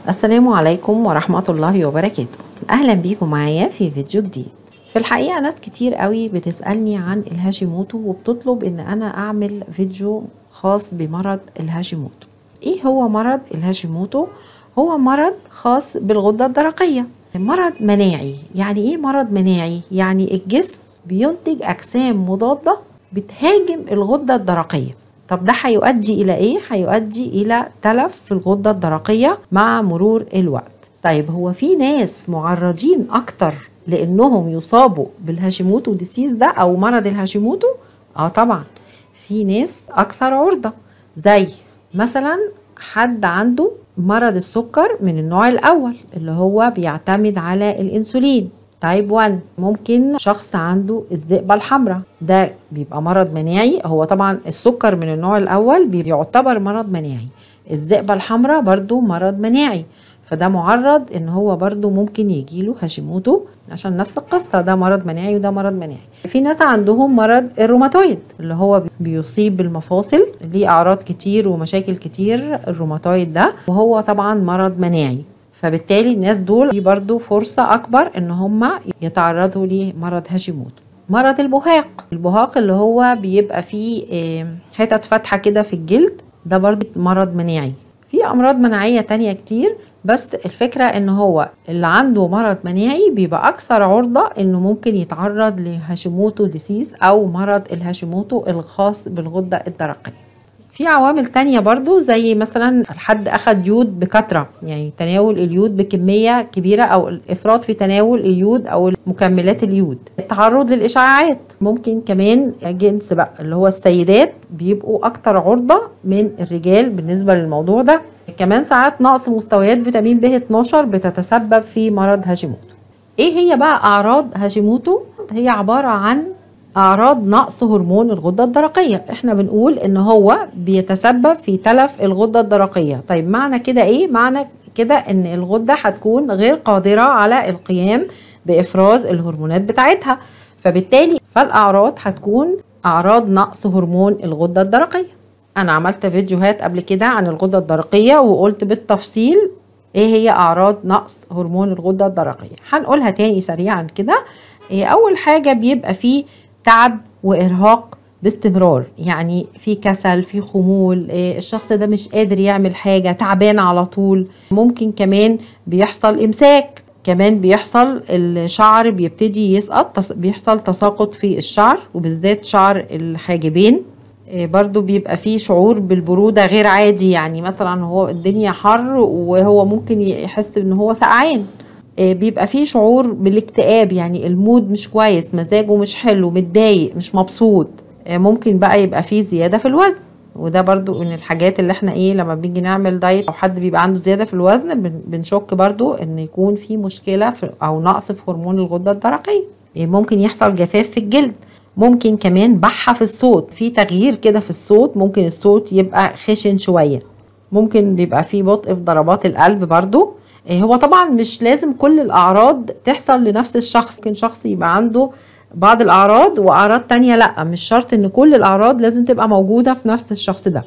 السلام عليكم ورحمة الله وبركاته أهلا بيكم معايا في فيديو جديد في الحقيقة ناس كتير قوي بتسألني عن الهاشيموتو وبتطلب ان انا اعمل فيديو خاص بمرض الهاشيموتو ايه هو مرض الهاشيموتو هو مرض خاص بالغدة الدرقية مرض مناعي يعني ايه مرض مناعي يعني الجسم بينتج اجسام مضادة بتهاجم الغدة الدرقية طب ده هيؤدي الى ايه هيؤدي الى تلف في الغدة الدرقية مع مرور الوقت طيب هو في ناس معرضين اكتر لانهم يصابوا بالهاشيموتو ديسيز ده او مرض الهاشيموتو اه طبعا في ناس اكثر عرضه زي مثلا حد عنده مرض السكر من النوع الاول اللي هو بيعتمد على الانسولين تايب 1 ممكن شخص عنده الذئبة الحمراء ده بيبقى مرض مناعي هو طبعا السكر من النوع الاول بيعتبر مرض مناعي الذئبة الحمراء برضو مرض مناعي فده معرض ان هو برضو ممكن يجيله هاشيموتو عشان نفس القصة ده مرض مناعي وده مرض مناعي في ناس عندهم مرض الروماتويد اللي هو بيصيب بالمفاصل ليه اعراض كتير ومشاكل كتير الروماتويد ده وهو طبعا مرض مناعي فبالتالي الناس دول في برضو فرصة اكبر ان هم يتعرضوا لمرض هاشيموتو مرض البهاق البهاق اللي هو بيبقى فيه حتت فاتحة كده في الجلد ده برضو مرض مناعي في امراض مناعية تانية كتير بس الفكرة ان هو اللي عنده مرض مناعي بيبقى اكثر عرضة انه ممكن يتعرض لهاشيموتو ديسيز او مرض الهاشيموتو الخاص بالغدة الدرقية في عوامل تانية برضو زي مثلا الحد اخد يود بكثرة يعني تناول اليود بكمية كبيرة او الافراط في تناول اليود او مكملات اليود التعرض للاشعاعات ممكن كمان جنس بقى اللي هو السيدات بيبقوا اكتر عرضة من الرجال بالنسبة للموضوع ده كمان ساعات نقص مستويات فيتامين ب 12 بتتسبب في مرض هاشيموتو ايه هي بقى اعراض هاشيموتو هي عبارة عن اعراض نقص هرمون الغدة الدرقية احنا بنقول ان هو بيتسبب في تلف الغدة الدرقية طيب معنى كده ايه معنى كده ان الغدة هتكون غير قادرة على القيام بافراز الهرمونات بتاعتها فبالتالي فالاعراض هتكون اعراض نقص هرمون الغدة الدرقية انا عملت فيديوهات قبل كده عن الغدة الدرقية وقلت بالتفصيل ايه هي اعراض نقص هرمون الغدة الدرقية هنقولها تاني سريعا كده إيه اول حاجة بيبقى فيه تعب وارهاق باستمرار يعني في كسل في خمول إيه الشخص ده مش قادر يعمل حاجة تعبان على طول ممكن كمان بيحصل امساك كمان بيحصل الشعر بيبتدي يسقط بيحصل تساقط في الشعر وبالذات شعر الحاجبين برضو بيبقى فيه شعور بالبرودة غير عادي يعني مثلا هو الدنيا حر وهو ممكن يحس ان هو سقعان بيبقى فيه شعور بالاكتئاب يعني المود مش كويس مزاجه مش حلو متضايق مش مبسوط ممكن بقى يبقى فيه زيادة في الوزن وده برضو من الحاجات اللي احنا ايه لما بنيجي نعمل دايت او حد بيبقى عنده زيادة في الوزن بنشك برضو ان يكون في مشكلة في او نقص في هرمون الغدة الدرقية ممكن يحصل جفاف في الجلد ممكن كمان بحة في الصوت في تغيير كده في الصوت ممكن الصوت يبقى خشن شوية ممكن بيبقى في بطء في ضربات القلب برضو هو طبعا مش لازم كل الأعراض تحصل لنفس الشخص ممكن شخص يبقى عنده بعض الأعراض وأعراض تانية لأ مش شرط إن كل الأعراض لازم تبقى موجودة في نفس الشخص ده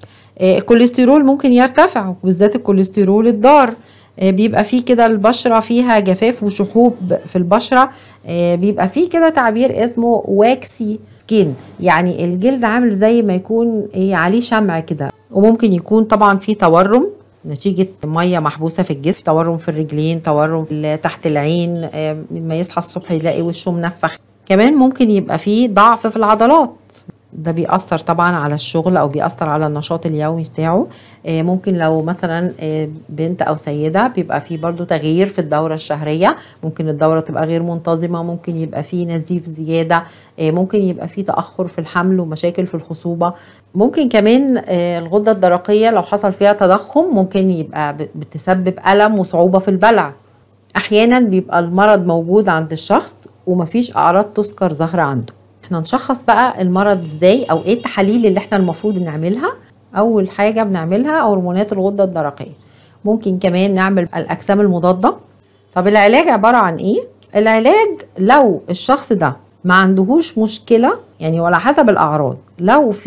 الكوليسترول ممكن يرتفع وبالذات الكوليسترول الضار بيبقى فيه كده البشرة فيها جفاف وشحوب في البشرة بيبقى فيه كده تعبير اسمه واكسي سكين يعني الجلد عامل زي ما يكون عليه شمع كده وممكن يكون طبعا فيه تورم نتيجة مية محبوسة في الجسم تورم في الرجلين تورم تحت العين لما يصحى الصبح يلاقي وشه منفخ كمان ممكن يبقى فيه ضعف في العضلات ده بيأثر طبعا على الشغل او بيأثر على النشاط اليومي بتاعه ممكن لو مثلا بنت او سيدة بيبقى فيه برضو تغيير في الدورة الشهرية ممكن الدورة تبقى غير منتظمة ممكن يبقى فيه نزيف زيادة ممكن يبقى فيه تأخر في الحمل ومشاكل في الخصوبة ممكن كمان الغدة الدرقية لو حصل فيها تضخم ممكن يبقى بتسبب ألم وصعوبة في البلع احيانا بيبقى المرض موجود عند الشخص ومفيش اعراض تذكر ظاهرة عنده احنا نشخص بقى المرض ازاي او ايه التحاليل اللي احنا المفروض نعملها اول حاجه بنعملها هرمونات الغده الدرقيه ممكن كمان نعمل الاجسام المضاده طب العلاج عباره عن ايه العلاج لو الشخص ده ما عندهوش مشكله يعني ولا حسب الاعراض لو في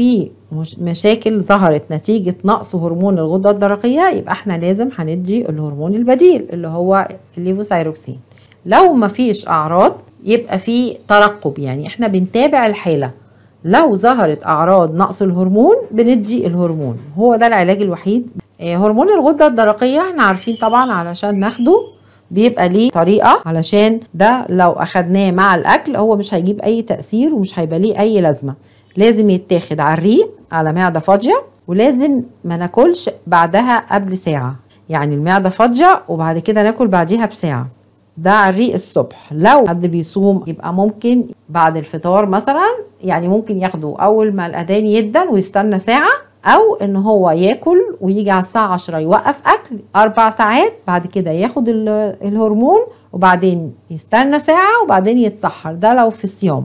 مش مشاكل ظهرت نتيجة نقص هرمون الغدة الدرقية يبقى احنا لازم هندي الهرمون البديل اللي هو الليفوسايروكسين لو مفيش أعراض يبقى في ترقب يعني احنا بنتابع الحالة لو ظهرت أعراض نقص الهرمون بندي الهرمون هو ده العلاج الوحيد آه، هرمون الغدة الدرقية احنا عارفين طبعا علشان ناخده بيبقى ليه طريقة علشان ده لو أخدناه مع الأكل هو مش هيجيب أي تأثير ومش هيبقى ليه أي لازمة لازم يتاخد على الريق على معدة فاضية ولازم ما ناكلش بعدها قبل ساعة يعني المعدة فاضية وبعد كده ناكل بعديها بساعة ده على الريق الصبح لو حد بيصوم يبقى ممكن بعد الفطار مثلا يعني ممكن ياخده اول ما الاذان يدن ويستنى ساعه او ان هو ياكل ويجي على الساعه 10 يوقف اكل اربع ساعات بعد كده ياخد الهرمون وبعدين يستنى ساعه وبعدين يتسحر ده لو في الصيام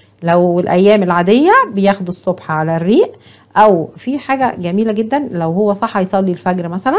لو الايام العاديه بياخده الصبح على الريق او في حاجه جميله جدا لو هو صحى يصلي الفجر مثلا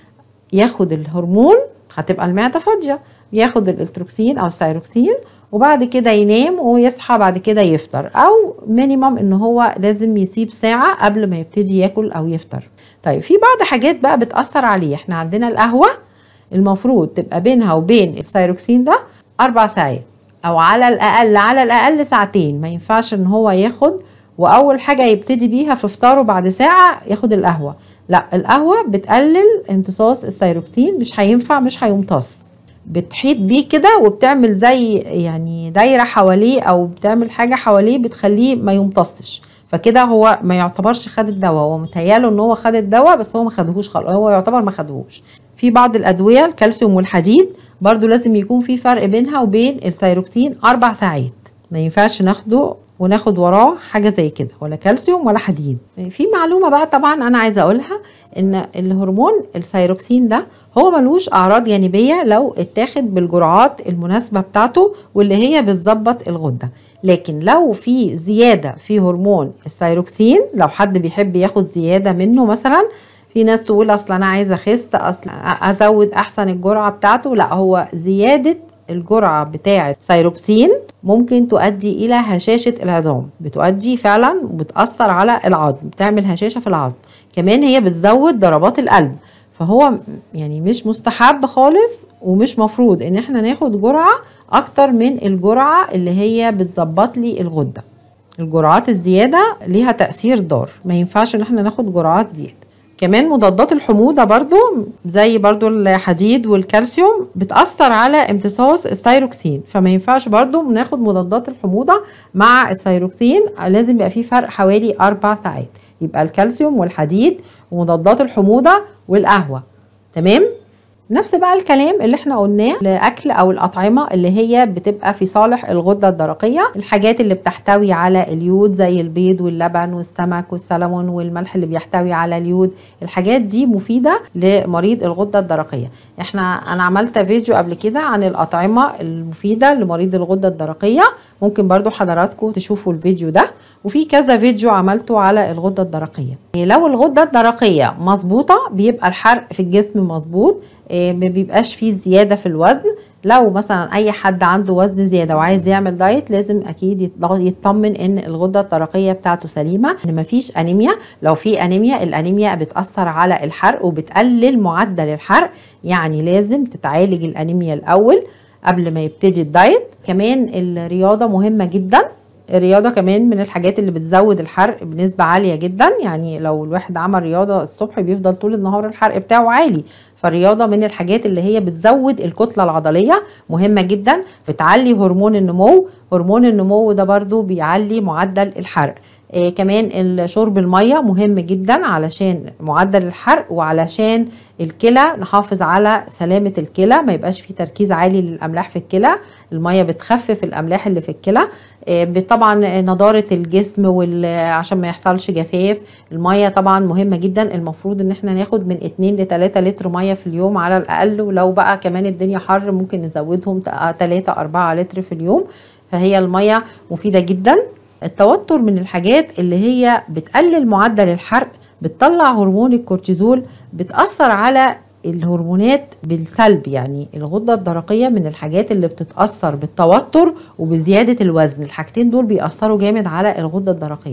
ياخد الهرمون هتبقى المعده فاضيه ياخد الالتروكسين او السيروكسين وبعد كده ينام ويصحى بعد كده يفطر او مينيمم ان هو لازم يسيب ساعة قبل ما يبتدي ياكل او يفطر طيب في بعض حاجات بقى بتأثر عليه احنا عندنا القهوة المفروض تبقى بينها وبين السيروكسين ده اربع ساعات او على الاقل على الاقل ساعتين ما ينفعش ان هو ياخد واول حاجة يبتدي بيها في فطاره بعد ساعة ياخد القهوة لا القهوة بتقلل امتصاص السيروكسين مش هينفع مش هيمتص بتحيط بيه كده وبتعمل زي يعني دايره حواليه او بتعمل حاجه حواليه بتخليه ما يمتصش فكده هو ما يعتبرش خد الدواء هو متهياله ان هو خد الدواء بس هو ما خدهوش خالص هو يعتبر ما خدهوش في بعض الادويه الكالسيوم والحديد برضو لازم يكون في فرق بينها وبين الثيروكسين اربع ساعات ما ينفعش ناخده وناخد وراه حاجه زي كده ولا كالسيوم ولا حديد في معلومه بقى طبعا انا عايزه اقولها ان الهرمون الثيروكسين ده هو ملوش اعراض جانبيه لو اتاخد بالجرعات المناسبه بتاعته واللي هي بتظبط الغده لكن لو في زياده في هرمون الثيروكسين لو حد بيحب ياخد زياده منه مثلا في ناس تقول اصل انا عايزه اخس اصل ازود احسن الجرعه بتاعته لا هو زياده الجرعة بتاعة سيروكسين ممكن تؤدي إلى هشاشة العظام بتؤدي فعلا وبتأثر على العظم بتعمل هشاشة في العظم كمان هي بتزود ضربات القلب فهو يعني مش مستحب خالص ومش مفروض ان احنا ناخد جرعة اكتر من الجرعة اللي هي بتظبط لي الغدة الجرعات الزيادة ليها تأثير ضار ما ينفعش ان احنا ناخد جرعات زيادة كمان مضادات الحموضه برضو زي برضو الحديد والكالسيوم بتاثر على امتصاص الثيروكسين فما ينفعش برضو ناخد مضادات الحموضه مع الثيروكسين لازم يبقى في فرق حوالي اربع ساعات يبقى الكالسيوم والحديد ومضادات الحموضه والقهوه تمام نفس بقى الكلام اللي احنا قلناه الاكل او الاطعمه اللي هي بتبقى في صالح الغده الدرقيه الحاجات اللي بتحتوي على اليود زي البيض واللبن والسمك والسلمون والملح اللي بيحتوي على اليود الحاجات دي مفيده لمريض الغده الدرقيه احنا انا عملت فيديو قبل كده عن الاطعمه المفيده لمريض الغده الدرقيه ممكن برضو حضراتكم تشوفوا الفيديو ده وفي كذا فيديو عملته على الغده الدرقيه لو الغده الدرقيه مظبوطه بيبقى الحرق في الجسم مظبوط إيه، ما بيبقاش فيه زياده في الوزن لو مثلا اي حد عنده وزن زياده وعايز يعمل دايت لازم اكيد يطمن ان الغده الدرقيه بتاعته سليمه ان مفيش انيميا لو في انيميا الانيميا بتاثر على الحرق وبتقلل معدل الحرق يعني لازم تتعالج الانيميا الاول قبل ما يبتدي الدايت كمان الرياضه مهمه جدا الرياضه كمان من الحاجات اللي بتزود الحرق بنسبه عاليه جدا يعني لو الواحد عمل رياضه الصبح بيفضل طول النهار الحرق بتاعه عالي فالرياضه من الحاجات اللي هي بتزود الكتله العضليه مهمه جدا بتعلي هرمون النمو هرمون النمو ده برضو بيعلي معدل الحرق إيه كمان شرب الميه مهم جدا علشان معدل الحرق وعلشان الكلى نحافظ على سلامه الكلى ما يبقاش في تركيز عالي للاملاح في الكلى الميه بتخفف الاملاح اللي في الكلى إيه طبعا نضاره الجسم عشان ما يحصلش جفاف الميه طبعا مهمه جدا المفروض ان احنا ناخد من 2 ل 3 لتر ميه في اليوم على الاقل ولو بقى كمان الدنيا حر ممكن نزودهم 3 4 لتر في اليوم فهي الميه مفيده جدا التوتر من الحاجات اللي هي بتقلل معدل الحرق بتطلع هرمون الكورتيزول بتأثر على الهرمونات بالسلب يعني الغده الدرقيه من الحاجات اللي بتتاثر بالتوتر وبزياده الوزن الحاجتين دول بيأثروا جامد على الغده الدرقيه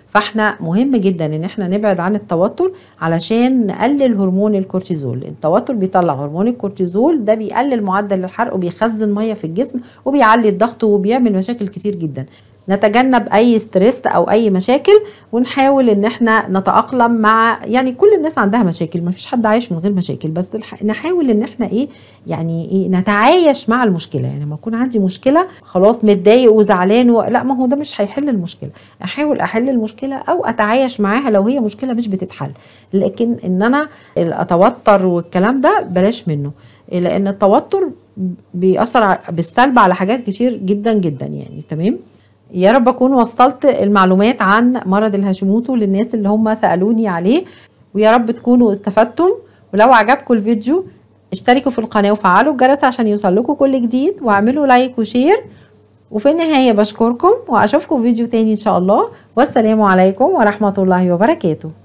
فاحنا مهم جدا ان احنا نبعد عن التوتر علشان نقلل هرمون الكورتيزول التوتر بيطلع هرمون الكورتيزول ده بيقلل معدل الحرق وبيخزن ميه في الجسم وبيعلي الضغط وبيعمل مشاكل كتير جدا نتجنب اي ستريس او اي مشاكل ونحاول ان احنا نتاقلم مع يعني كل الناس عندها مشاكل ما فيش حد عايش من غير مشاكل بس نحاول ان احنا ايه يعني ايه نتعايش مع المشكله يعني لما يكون عندي مشكله خلاص متضايق وزعلان و... لا ما هو ده مش هيحل المشكله احاول احل المشكله او اتعايش معاها لو هي مشكله مش بتتحل لكن ان انا اتوتر والكلام ده بلاش منه لان التوتر بيأثر بالسلب على حاجات كتير جدا جدا يعني تمام يا رب اكون وصلت المعلومات عن مرض الهاشيموتو للناس اللي هم سالوني عليه ويا رب تكونوا استفدتم ولو عجبكم الفيديو اشتركوا في القناه وفعلوا الجرس عشان يوصل لكم كل جديد واعملوا لايك وشير وفي النهايه بشكركم واشوفكم في فيديو تاني ان شاء الله والسلام عليكم ورحمه الله وبركاته